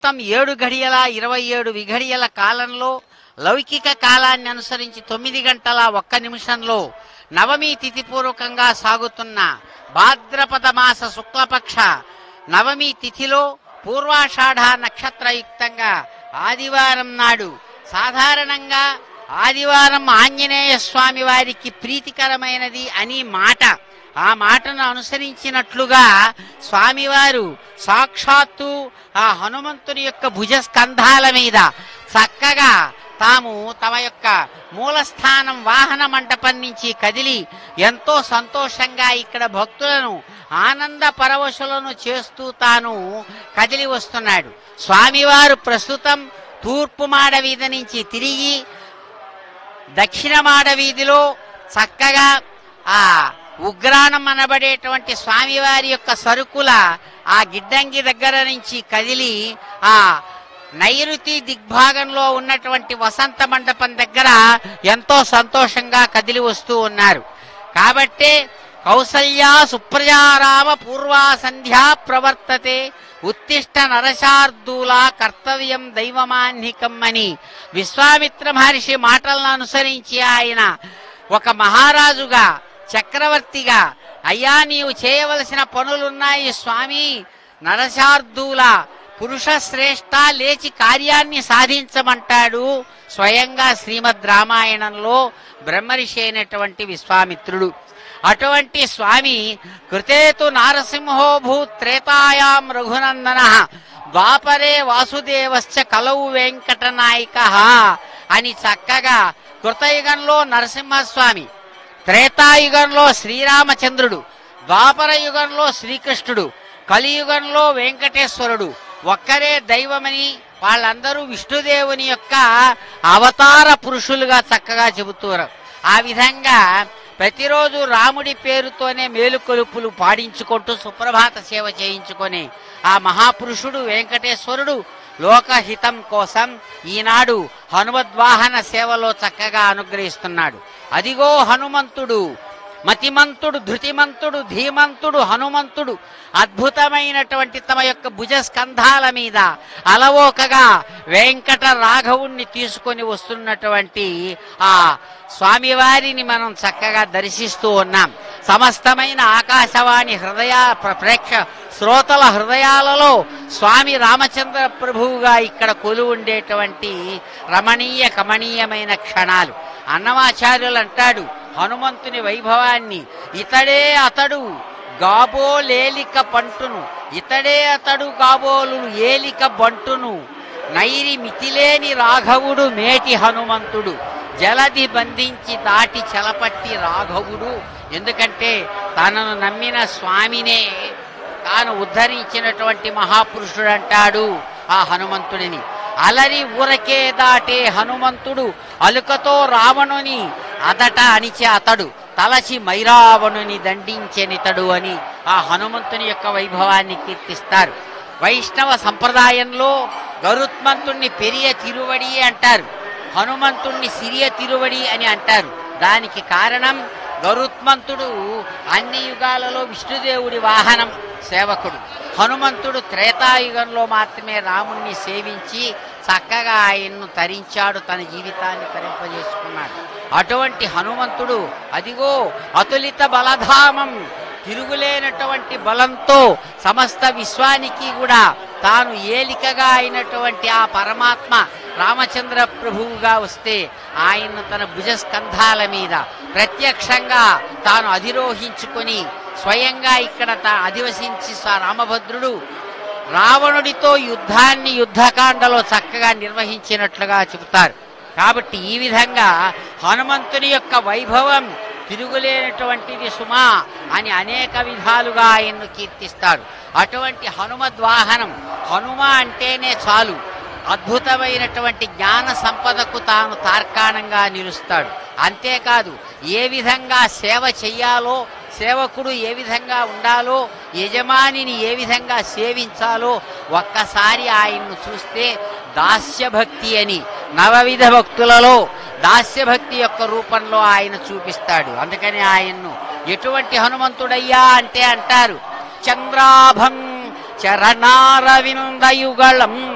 మొత్తం ఏడు గడియల ఇరవై ఏడు విఘడియల కాలంలో లౌకిక కాలాన్ని అనుసరించి తొమ్మిది గంటల ఒక్క నిమిషంలో నవమి తిథి పూర్వకంగా సాగుతున్న భాద్రపద మాస శుక్లపక్ష నవమి తిథిలో పూర్వాషాఢ నక్షత్రయుక్తంగా ఆదివారం నాడు సాధారణంగా ఆదివారం ఆంజనేయ స్వామి వారికి ప్రీతికరమైనది అని మాట ఆ మాటను అనుసరించినట్లుగా స్వామివారు సాక్షాత్తు ఆ హనుమంతుని యొక్క భుజస్కంధాల మీద చక్కగా తాము తమ యొక్క మూలస్థానం వాహన మంటపం నుంచి కదిలి ఎంతో సంతోషంగా ఇక్కడ భక్తులను ఆనంద పరవశులను చేస్తూ తాను కదిలి వస్తున్నాడు స్వామివారు ప్రస్తుతం తూర్పు మాడ వీధి నుంచి తిరిగి దక్షిణ మాడ వీధిలో చక్కగా ఆ ఉగ్రాణం అనబడేటువంటి స్వామివారి యొక్క సరుకుల ఆ గిడ్డంగి దగ్గర నుంచి కదిలి ఆ నైరుతి దిగ్భాగంలో ఉన్నటువంటి వసంత మండపం దగ్గర ఎంతో సంతోషంగా కదిలి వస్తూ ఉన్నారు కాబట్టే కౌసల్యా సుప్రజారామ పూర్వా సంధ్యా ప్రవర్తతే ఉత్తిష్ట నరశార్దూలా కర్తవ్యం దైవమాన్నికం అని విశ్వామిత్ర మహర్షి మాటలను అనుసరించి ఆయన ఒక మహారాజుగా చక్రవర్తిగా అయ్యా నీవు చేయవలసిన పనులున్నాయి స్వామి నరశార్దూల పురుష శ్రేష్ట లేచి కార్యాన్ని సాధించమంటాడు స్వయంగా శ్రీమద్ రామాయణంలో బ్రహ్మర్షి అయినటువంటి విశ్వామిత్రుడు అటువంటి స్వామి కృతేతు నారసింహో భూత్ త్రేతాయాం రఘునందన ద్వాపరే వాసుదేవశ్చ కలవు వెంకటనాయక అని చక్కగా కృతయుగంలో నరసింహస్వామి త్రేతాయుగంలో శ్రీరామచంద్రుడు ద్వాపర యుగంలో శ్రీకృష్ణుడు కలియుగంలో వెంకటేశ్వరుడు ఒక్కరే దైవమని వాళ్ళందరూ విష్ణుదేవుని యొక్క అవతార పురుషులుగా చక్కగా చెబుతారు ఆ విధంగా ప్రతిరోజు రాముడి పేరుతోనే మేలుకొలుపులు పాడించుకుంటూ సుప్రభాత సేవ చేయించుకొని ఆ మహాపురుషుడు వెంకటేశ్వరుడు లోకహితం కోసం ఈనాడు హనుమద్వాహన సేవలో చక్కగా అనుగ్రహిస్తున్నాడు అదిగో హనుమంతుడు మతిమంతుడు ధృతిమంతుడు ధీమంతుడు హనుమంతుడు అద్భుతమైనటువంటి తమ యొక్క భుజస్కంధాల మీద అలవోకగా వెంకట రాఘవుణ్ణి తీసుకొని వస్తున్నటువంటి ఆ స్వామివారిని మనం చక్కగా దర్శిస్తూ ఉన్నాం సమస్తమైన ఆకాశవాణి హృదయ ప్ర- ప్రేక్ష శ్రోతల హృదయాలలో స్వామి రామచంద్ర ప్రభువుగా ఇక్కడ కొలు ఉండేటువంటి రమణీయ కమనీయమైన క్షణాలు అన్నమాచార్యులు అంటాడు హనుమంతుని వైభవాన్ని ఇతడే అతడు గాబో లేలిక పంటును ఇతడే అతడు గాబోలు ఏలిక బంటును నైరి మితిలేని రాఘవుడు మేటి హనుమంతుడు జలది బంధించి దాటి చెలపట్టి రాఘవుడు ఎందుకంటే తనను నమ్మిన స్వామినే తాను ఉద్ధరించినటువంటి మహాపురుషుడు అంటాడు ఆ హనుమంతుడిని అలరి ఊరకే దాటే హనుమంతుడు అలుకతో రావణుని అదట అనిచే అతడు తలచి మైరావణుని దండించెనితడు అని ఆ హనుమంతుని యొక్క వైభవాన్ని కీర్తిస్తారు వైష్ణవ సంప్రదాయంలో గరుత్మంతుణ్ణి పెరియ తిరువడి అంటారు హనుమంతుణ్ణి సిరియ తిరువడి అని అంటారు దానికి కారణం గరుత్మంతుడు అన్ని యుగాలలో విష్ణుదేవుడి వాహనం సేవకుడు హనుమంతుడు త్రేతాయుగంలో మాత్రమే రాముణ్ణి సేవించి చక్కగా ఆయన్ను తరించాడు తన జీవితాన్ని తరింపజేసుకున్నాడు అటువంటి హనుమంతుడు అదిగో అతులిత బలధామం తిరుగులేనటువంటి బలంతో సమస్త విశ్వానికి కూడా తాను ఏలికగా అయినటువంటి ఆ పరమాత్మ రామచంద్ర ప్రభువుగా వస్తే ఆయన్ను తన భుజస్కంధాల మీద ప్రత్యక్షంగా తాను అధిరోహించుకొని స్వయంగా ఇక్కడ తా అధివసించి సా రామభద్రుడు రావణుడితో యుద్ధాన్ని యుద్ధకాండలో చక్కగా నిర్వహించినట్లుగా చెబుతారు కాబట్టి ఈ విధంగా హనుమంతుని యొక్క వైభవం తిరుగులేనటువంటిది సుమా అని అనేక విధాలుగా ఆయన్ను కీర్తిస్తాడు అటువంటి హనుమద్వాహనం హనుమ అంటేనే చాలు అద్భుతమైనటువంటి జ్ఞాన సంపదకు తాను తార్కాణంగా నిలుస్తాడు అంతేకాదు ఏ విధంగా సేవ చెయ్యాలో సేవకుడు ఏ విధంగా ఉండాలో యజమానిని ఏ విధంగా సేవించాలో ఒక్కసారి ఆయన్ను చూస్తే దాస్యభక్తి అని నవవిధ భక్తులలో దాస్యభక్తి యొక్క రూపంలో ఆయన చూపిస్తాడు అందుకని ఆయన్ను ఎటువంటి హనుమంతుడయ్యా అంటే అంటారు చంద్రాభం చరణారవిందయుగళం